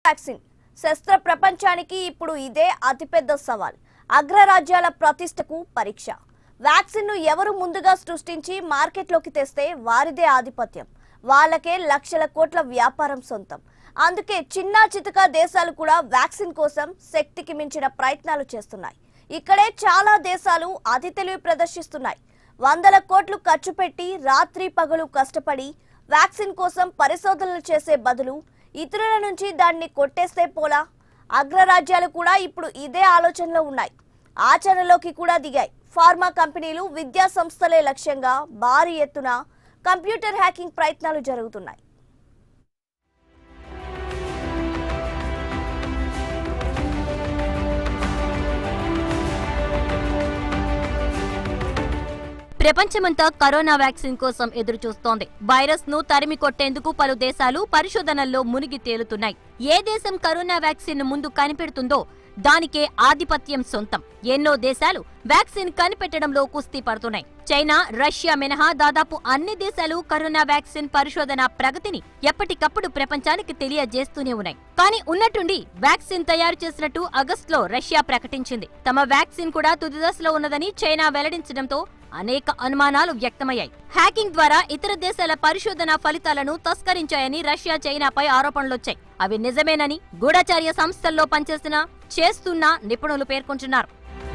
vaccine శస్త్ర ప్రపంచానికి ఇప్పుడు ఇదే అతిపెద్ద సవాల్ అగ్రరాజ్యాల ప్రతిష్టకు పరీక్ష వ్యాక్సిన్ను ఎవరు ముందుగా సృష్టించి మార్కెట్లోకి తెస్తే వారిదే ఆధిపత్యం వాళ్ళకే లక్షల కోట్ల వ్యాపారం సొంతం అందుకే చిన్నా చితక దేశాలు కూడా వ్యాక్సిన్ కోసం శక్తికి మించిన ప్రయత్నాలు చేస్తున్నాయి ఇక్కడే చాలా దేశాలు అతి తెలివి ప్రదర్శిస్తున్నాయి వందల కోట్లు ఖర్చు పెట్టి రాత్రి పగలు కష్టపడి వ్యాక్సిన్ కోసం పరిశోధనలు చేసే బదులు ఇతరుల నుంచి దాన్ని కొట్టేస్తే పోలా అగ్రరాజ్యాలు కూడా ఇప్పుడు ఇదే ఆలోచనలో ఉన్నాయి ఆచరణలోకి కూడా దిగాయి ఫార్మా కంపెనీలు విద్యా సంస్థలే లక్ష్యంగా భారీ ఎత్తున కంప్యూటర్ హ్యాకింగ్ ప్రయత్నాలు జరుగుతున్నాయి ప్రపంచమంతా కరోనా వ్యాక్సిన్ కోసం ఎదురు చూస్తోంది వైరస్ ను తరిమి కొట్టేందుకు పలు దేశాలు పరిశోధనల్లో మునిగి తేలుతున్నాయి ఏ దేశం కరోనా వ్యాక్సిన్ ముందు కనిపెడుతుందో దానికే ఆధిపత్యం సొంతం ఎన్నో దేశాలు వ్యాక్సిన్ కనిపెట్టడంలో కుస్తీ పడుతున్నాయి చైనా రష్యా మినహా దాదాపు అన్ని దేశాలు కరోనా వ్యాక్సిన్ పరిశోధన ప్రగతిని ఎప్పటికప్పుడు ప్రపంచానికి తెలియజేస్తూనే ఉన్నాయి కానీ ఉన్నట్టుండి వ్యాక్సిన్ తయారు చేసినట్టు ఆగస్టులో రష్యా ప్రకటించింది తమ వ్యాక్సిన్ కూడా తుది దశలో ఉన్నదని చైనా వెల్లడించడంతో అనేక అనుమానాలు వ్యక్తమయ్యాయి హ్యాకింగ్ ద్వారా ఇతర దేశాల పరిశోధన ఫలితాలను తస్కరించాయని రష్యా చైనాపై ఆరోపణలొచ్చాయి అవి నిజమేనని గూఢచార్య సంస్థల్లో పనిచేసిన చేస్తున్న నిపుణులు పేర్కొంటున్నారు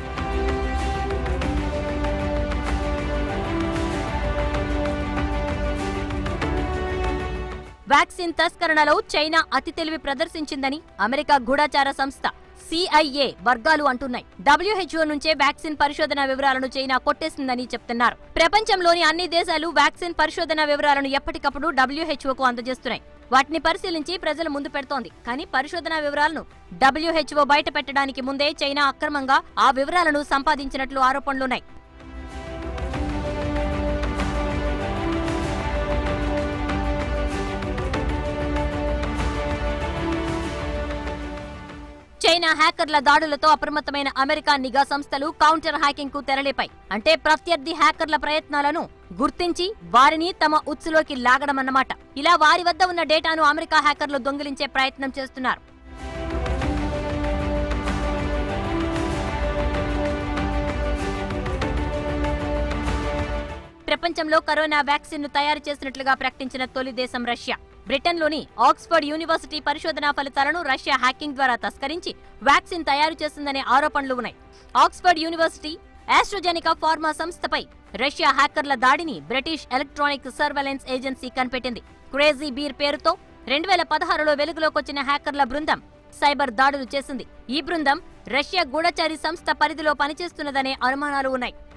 వ్యాక్సిన్ తస్కరణలో చైనా అతి తెలివి ప్రదర్శించిందని అమెరికా గూఢచార సంస్థ సిఐఏ వర్గాలు అంటున్నాయి డబ్ల్యూహెచ్ఓ నుంచే వ్యాక్సిన్ పరిశోధన వివరాలను చైనా కొట్టేసిందని చెప్తున్నారు ప్రపంచంలోని అన్ని దేశాలు వ్యాక్సిన్ పరిశోధన వివరాలను ఎప్పటికప్పుడు డబ్ల్యూహెచ్ఓకు అందజేస్తున్నాయి వాటిని పరిశీలించి ప్రజల ముందు పెడుతోంది కానీ పరిశోధన వివరాలను డబ్ల్యూహెచ్ఓ బయట పెట్టడానికి ముందే చైనా అక్రమంగా ఆ వివరాలను సంపాదించినట్లు ఆరోపణలున్నాయి చైనా హ్యాకర్ల దాడులతో అప్రమత్తమైన అమెరికా నిఘా సంస్థలు కౌంటర్ హ్యాకింగ్ కు తెరలేపాయి అంటే ప్రత్యర్థి హ్యాకర్ల ప్రయత్నాలను గుర్తించి వారిని తమ ఉచ్చులోకి లాగడమన్నమాట ఇలా వారి వద్ద ఉన్న డేటాను అమెరికా హ్యాకర్లు దొంగిలించే ప్రయత్నం చేస్తున్నారు ప్రపంచంలో కరోనా వ్యాక్సిన్ ను తయారు చేసినట్లుగా ప్రకటించిన తొలి దేశం రష్యా బ్రిటన్లోని ఆక్స్ఫర్డ్ యూనివర్సిటీ పరిశోధనా ఫలితాలను రష్యా హ్యాకింగ్ ద్వారా తస్కరించి వ్యాక్సిన్ తయారు చేసిందనే ఆరోపణలు ఉన్నాయి ఆక్స్ఫర్డ్ యూనివర్సిటీ ఆస్ట్రోజెనికా ఫార్మా సంస్థపై రష్యా హ్యాకర్ల దాడిని బ్రిటిష్ ఎలక్ట్రానిక్ సర్వేలెన్స్ ఏజెన్సీ కనిపెట్టింది క్రేజీ బీర్ పేరుతో రెండు వేల పదహారులో వెలుగులోకొచ్చిన హ్యాకర్ల బృందం సైబర్ దాడులు చేసింది ఈ బృందం రష్యా గూఢచారి సంస్థ పరిధిలో పనిచేస్తున్నదనే అనుమానాలు ఉన్నాయి